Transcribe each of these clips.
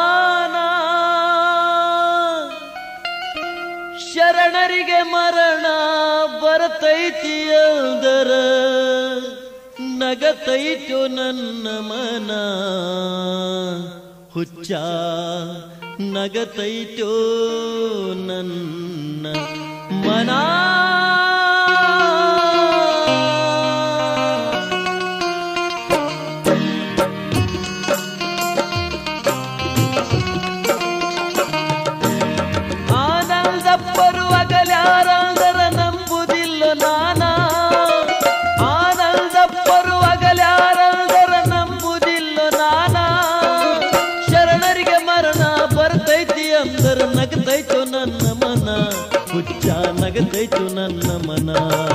ನಾನ ಶರಣರಿಗೆ ಮರಣ ಬರತೈತಿ ಅಂದರ ನಗತೈತೋ ನನ್ನ ಮನ ಹುಚ್ಚ ನಗತೈತೋ ನನ್ನ ಮನ ಆನಂದ ಪರುವಗಲ್ಯಾರಂದರ ನಂಬುದಿಲ್ಲ ನಾನ ಆನಂದ ಪರುವಗಲ್ಯಾರಂದರ ನಂಬುದಿಲ್ಲ ನಾನ ಶರಣರಿಗೆ ಮರಣ ಬರ್ತೈತಿ ಅಂದರ ನಗತೈತು ನನ್ನ ಮನ ಹುಚ್ಚ ನಗತೈತು ನನ್ನ ಮನ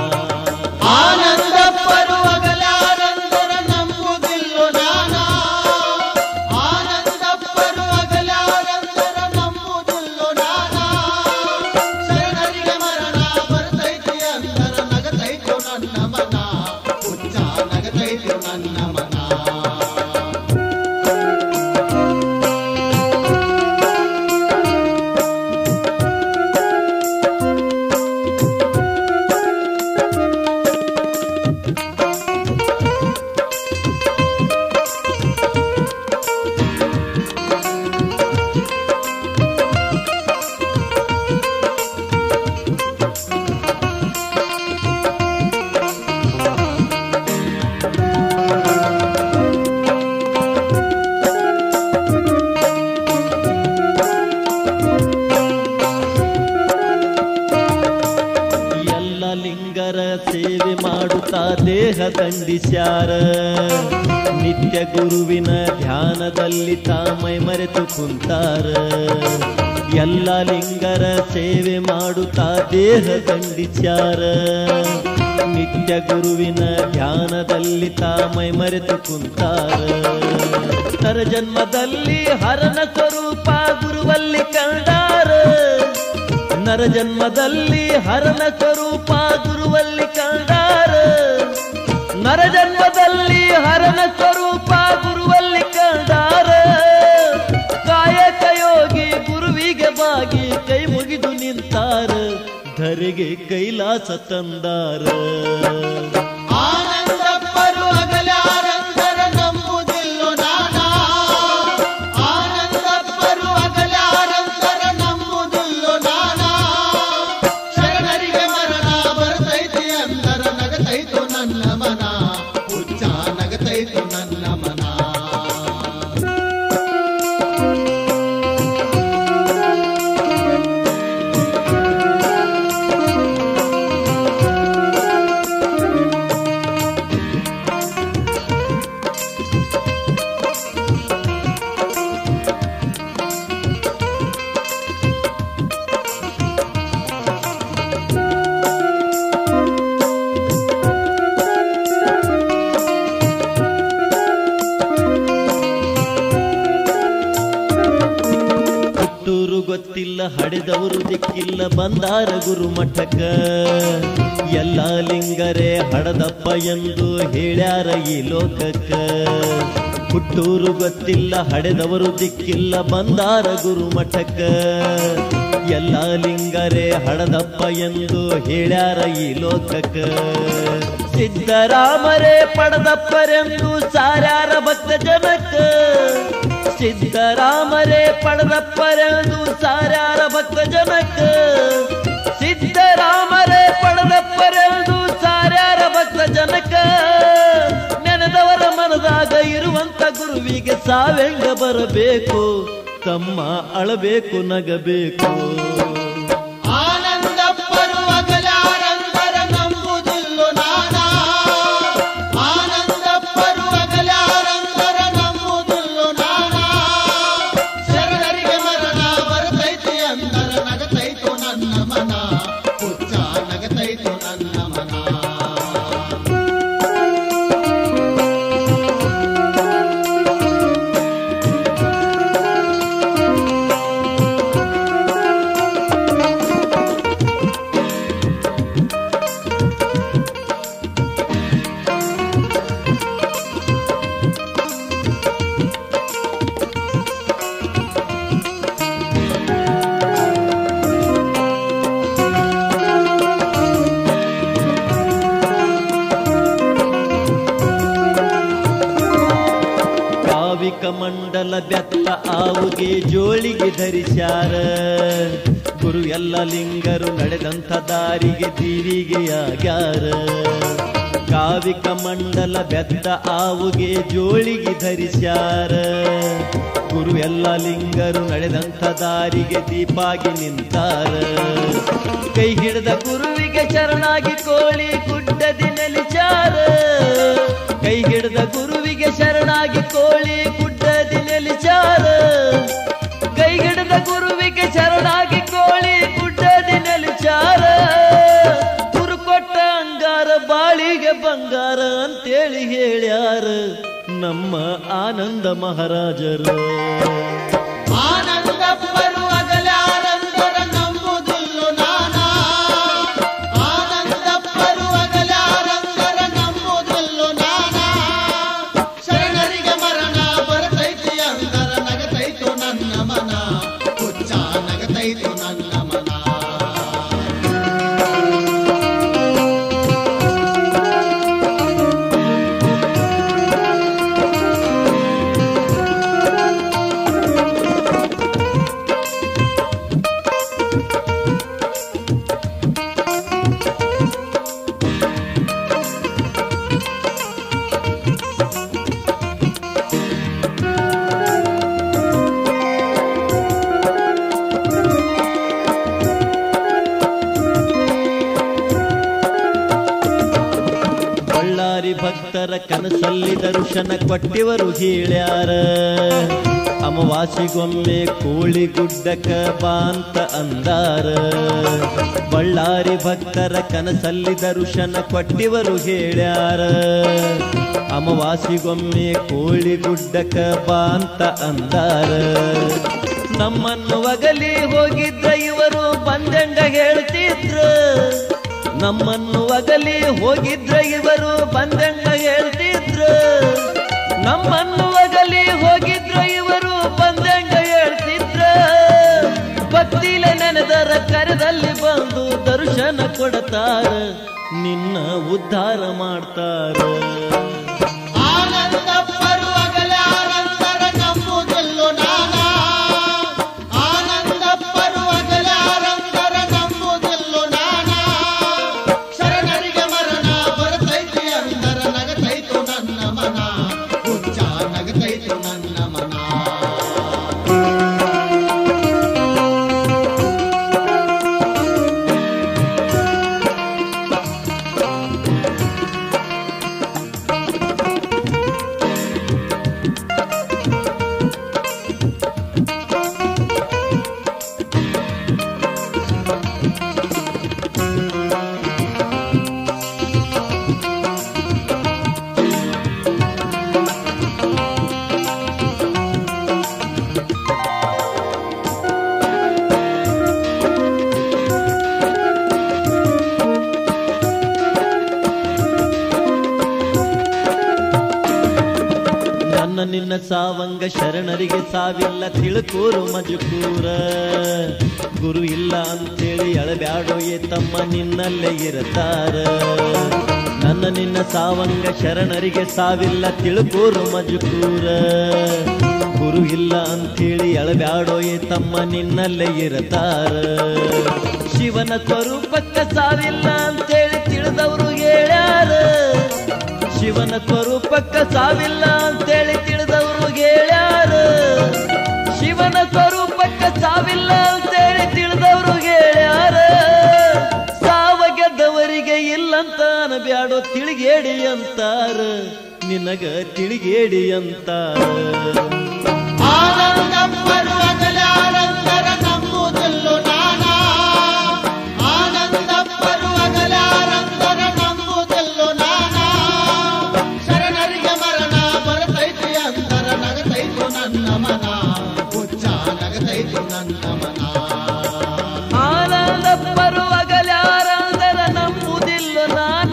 ಆನಂದ ಪರುವಗಲಾರಂದರ ನಂಬುದಿಲ್ಲೋ ನಾನ ಆನಂದ ಪರುವಗಲಾರಂದರ ನಂಬುದಿಲ್ಲೋ ನಾನ ಶರಣರಿಗೆ ಮರಣ ಬರ್ತೈತಿ ಅಂದರ ನಗತೈತು ನನ್ನ ಮನ ಹುಚ್ಚ ನಗತೈತು ನನ್ನ ಮನ ಎಲ್ಲ ಲಿಂಗರ ಸೇವೆ ಮಾಡುತ್ತಾ ದೇಹ ದಂಡಿಸ್ಯಾರ ನಿತ್ಯ ಗುರುವಿನ ಧ್ಯಾನದಲ್ಲಿ ತಾಮೈ ಮರೆತು ಕುಂತಾರ ಎಲ್ಲ ಲಿಂಗರ ಸೇವೆ ಮಾಡುತ್ತಾ ದೇಹ ದಂಡಿಸ್ಯಾರ ನಿತ್ಯ ಗುರುವಿನ ಧ್ಯಾನದಲ್ಲಿ ತಾಮೈ ಮರೆತು ಕುಂತಾರ ನರ ಜನ್ಮದಲ್ಲಿ ಹರನ ಸ್ವರೂಪ ಗುರುವಲ್ಲಿ ಕಂಡಾರ ನರ ಜನ್ಮದಲ್ಲಿ ಹರನ ಸ್ವರೂಪ ಗುರುವಲ್ಲಿ ಕಂಡಾರ ನರ ಜನ್ಮದಲ್ಲಿ ಹರನ ಸ್ವರೂಪ ಗುರುವಲ್ಲಿ ಕಂಡಾರ ಕಾಯಕ ಯೋಗಿ ಗುರುವಿಗೆ ಬಾಗಿ ಕೈ ಮುಗಿದು ನಿಂತಾರ ಧರೆಗೆ ಕೈಲಾಸ ತಂದಾರ ಆನಂದ ಪರುವಗಲಾರಂದರ ನಂಬುದಿಲ್ಲೋ ನಾನ ಆನಂದ ಪರುವಗಲಾರಂದರ ನಂಬುದಿಲ್ಲೋ ನಾನ ಶರಣರಿಗೆ ಮರಣ ಬರ್ತೈತಿ ಅಂದರ ನಗತೈತು ನನ್ನ ಮನ ಹುಚ್ಚ ನಗತೈತು ನನ್ನ ಮನ ಹುಟ್ಟೂರು ಗೊತ್ತಿಲ್ಲ ಹಡೆದವರು ದಿಕ್ಕಿಲ್ಲ ಬಂದಾರ ಗುರು ಮಠಕ್ಕ ಎಲ್ಲ ಲಿಂಗರೇ ಹಡದಪ್ಪ ಎಂದು ಹೇಳ್ಯಾರ ಈ ಲೋಕಕ್ಕ ಹುಟ್ಟೂರು ಗೊತ್ತಿಲ್ಲ ಹಡೆದವರು ದಿಕ್ಕಿಲ್ಲ ಬಂದಾರ ಗುರು ಮಠಕ್ಕ ಎಲ್ಲ ಲಿಂಗರೇ ಹಡದಪ್ಪ ಎಂದು ಹೇಳ್ಯಾರ ಈ ಲೋಕಕ್ಕ ಸಿದ್ದರಾಮರೇ ಪಡೆದಪ್ಪರೆಂದು ಸಾರ್ಯಾರ ಭಕ್ತ ಜನಕ್ಕ ಸಿದ್ದರಾಮರೇ ಪಡೆದಪ್ಪರೆಂದು ಸಾರ್ಯಾರ ಭಕ್ತ ಜನಕ್ಕ ಸಿದ್ದರಾಮರೇ ಪಡೆದಪ್ಪರೆಂದು ಸಾರ್ಯಾರ ಭಕ್ತ ಜನಕ್ಕ ನೆನೆದವರ ಮನದಾಗ ಇರುವಂತ ಗುರುವಿಗೆ ಸಾವೆಂಗ ಬರಬೇಕು ತಮ್ಮ ಅಳಬೇಕು ನಗಬೇಕು ಆನಂದ ಪರುವಗಲಾರಂದರ ನಂಬುದಿಲ್ಲೋ ನಾನ ಆನಂದ ಪರುವಗಲಾರಂದರ ನಂಬುದಿಲ್ಲೋ ನಾನ ಶರಣರಿಗೆ ಮರಣ ಬರ್ತೈತಿ ಅಂದರ ನಗತೈತು ನನ್ನ ಮನ ಹುಚ್ಚ ನಗತೈತು ನನ್ನ ಮನ ಆ ಆವುಗೆ ಜೋಳಿಗೆ ಧರಿಸ್ಯಾರ ಗುರು ಎಲ್ಲ ಲಿಂಗರು ನಡೆದಂಥ ದಾರಿಗೆ ದೀವಿಗೆಯಾಗ್ಯಾರ ಕಾವಿಕ ಮಂಡಲ ಬೆದ್ದ ಆವುಗೆ ಜೋಳಿಗೆ ಧರಿಸ್ಯಾರ ಗುರು ಎಲ್ಲ ಲಿಂಗರು ನಡೆದಂಥ ದಾರಿಗೆ ದೀಪಾಗಿ ನಿಂತಾರ ಕೈ ಹಿಡಿದ ಗುರುವಿಗೆ ಶರಣಾಗಿ ಕೋಳಿ ಗುಡ್ಡದಿ ನೆಲಿಚಾರ ಕೈ ಹಿಡಿದ ಗುರುವಿಗೆ ಶರಣಾಗಿ ಕೋಳಿ ಗುಡ್ಡದಿ ನೆಲಿಚಾರ ಕೈ ಹಿಡಿದ ಗುರುವಿಗೆ ಶರಣಾಗಿ ಕೋಳಿ ಗುಡ್ಡದಿ ನೆಲಿಚಾರ ಗುರು ಕೊಟ್ಟ ಅಂಗಾರ ಬಾಳಿಗೆ ಬಂಗಾರ ಅಂತೇಳಿ ಹೇಳ್ಯಾರ ನಮ್ಮ ಆನಂದ ಮಹಾರಾಜರು ಆನಂದ ಪರುವಗಲಾರಂದರ ನಂಬುದಿಲ್ಲು ನಾನಾ ಆನಂದ ಪರುವಗಲಾರಂದರ ನಂಬುದಿಲ್ಲು ನಾನಾ ಶರಣರಿಗೆ ಮರಣ ಬರ್ತೈತಿ ಅಂದರ ನಗತೈತು ನನ್ನ ಮನ ಹುಚ್ಚ ನಗತೈತು ನನ್ನ ಮನ ಬಳ್ಳಾರಿ ಭಕ್ತರ ಕನಸಲ್ಲಿ ದರ್ಶನ ಕೊಟ್ಟಿವರು ಹೇಳ್ಯಾರ ಅಮವಾಸಿಗೊಮ್ಮೆ ಕೋಳಿ ಗುಡ್ಡಕ ಬಾಂತ ಅಂದಾರ ಬಳ್ಳಾರಿ ಭಕ್ತರ ಕನಸಲ್ಲಿ ದರ್ಶನ ಕೊಟ್ಟಿವರು ಹೇಳ್ಯಾರ ಅಮವಾಸಿಗೊಮ್ಮೆ ಕೋಳಿ ಗುಡ್ಡಕ ಬಾಂತ ಅಂದಾರ ನಮ್ಮನ್ನು ಒಗಲಿ ಹೋಗಿದ್ದ ಇವರು ಬಂದಂಗ ಹೇಳ್ತಿದ್ರು ನಮ್ಮನ್ನು ಅಗಲಿ ಹೋಗಿದ್ರ ಇವರು ಬಂದಂಗ ಹೇಳ್ತಿದ್ರು ನಮ್ಮನ್ನು ಅಗಲಿ ಹೋಗಿದ್ರ ಇವರು ಬಂದಂಗ ಹೇಳ್ತಿದ್ರ ಭಕ್ತಿಲ ನೆನೆದರ ಕರೆದಲ್ಲಿ ಬಂದು ದರ್ಶನ ಕೊಡ್ತಾರ ನಿನ್ನ ಉದ್ಧಾರ ಮಾಡ್ತಾರ ಆನಂದ ಪರುವಗಲಾರಂದರ ನಂಬುದಿಲ್ಲು ನಾನಾ ಆನಂದ ಪರುವಗಲಾರಂದರ ನಂಬುದಿಲ್ಲು ನಾನಾ ಶರಣರಿಗೆ ಮರಣ ಬರ್ತೈತಿ ಅಂದರ ನಗತೈತು ನನ್ನ ಮನ ಹುಚ್ಚ ನಗತೈತು ನನ್ನ ಮನ ನನ್ನ ನಿನ್ನ ಸಾವಂಗ ಶರಣರಿಗೆ ಸಾವಿಲ್ಲ ತಿಳ್ಕೋರು ಮಜಕೂರ ಗುರು ಇಲ್ಲ ಅಂತೇಳಿ ಅಳಬ್ಯಾಡೋ ಏ ತಮ್ಮ ನಿನ್ನಲ್ಲೇ ಇರತಾರ ನನ್ನ ನಿನ್ನ ಸಾವಂಗ ಶರಣರಿಗೆ ಸಾವಿಲ್ಲ ತಿಳ್ಕೋರು ಮಜಕೂರ ಗುರು ಇಲ್ಲ ಅಂತೇಳಿ ಅಳಬ್ಯಾಡೋ ಏ ತಮ್ಮ ನಿನ್ನಲ್ಲೇ ಇರತಾರ ಶಿವನ ಸ್ವರೂಪಕ್ಕ ಸಾವಿಲ್ಲ ಅಂತೇಳಿ ತಿಳಿದವರು ಹೇಳ್ಯಾರ ಶಿವನ ಸ್ವರೂಪಕ್ಕ ಸಾವಿಲ್ಲ ಅಂತೇಳಿ ತಿಳಿದವರು ಹೇಳ್ಯಾರ ಶಿವನ ಸ್ವರೂಪಕ್ಕ ಸಾವಿಲ್ಲ ಅಂತೇಳಿ ತಿಳಿದವರು ಹೇಳ್ಯಾರ ಸಾವ ಗೆದ್ದವರಿಗೆ ಇಲ್ಲಂತ ಬ್ಯಾಡೋ ತಿಳಿಗೇಡಿ ಅಂತಾರ ನಿನಗ ತಿಳಿಗೇಡಿ ಅಂತಾರ ಆನಂದ ಪರುವಗಲಾರಂದರ ನಂಬುದಿಲ್ಲು ನಾನಾ ಆನಂದ ಪರುವಗಲಾರಂದರ ನಂಬುದಿಲ್ಲು ನಾನಾ ಶರಣರಿಗೆ ಮರಣ ಬರ್ತೈತಿ ಅಂದರ ನಗತೈತು ನನ್ನ ಮನ ಹುಚ್ಚ ನಗತೈತು ನನ್ನ ಮನ ಆನಂದ ಪರುವಗಲಾರಂದರ ನಂಬುದಿಲ್ಲ ನಾನ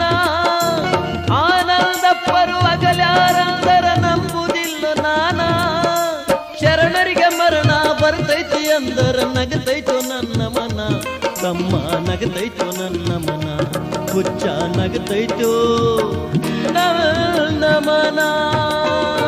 ಆನಂದ ಪರುವಗಲಾರಂದರ ನಂಬುದಿಲ್ಲ ನಾನ ಶರಣರಿಗೆ ಮರಣ ಬರ್ತೈತಿ ಅಂದರ ನಗತೈತು ನನ್ನ ಮನ ತಮ್ಮ ನಗತೈತು ನನ್ನ ಮನ ಹುಚ್ಚ ನಗತೈತು ನನ್ನ ಮನ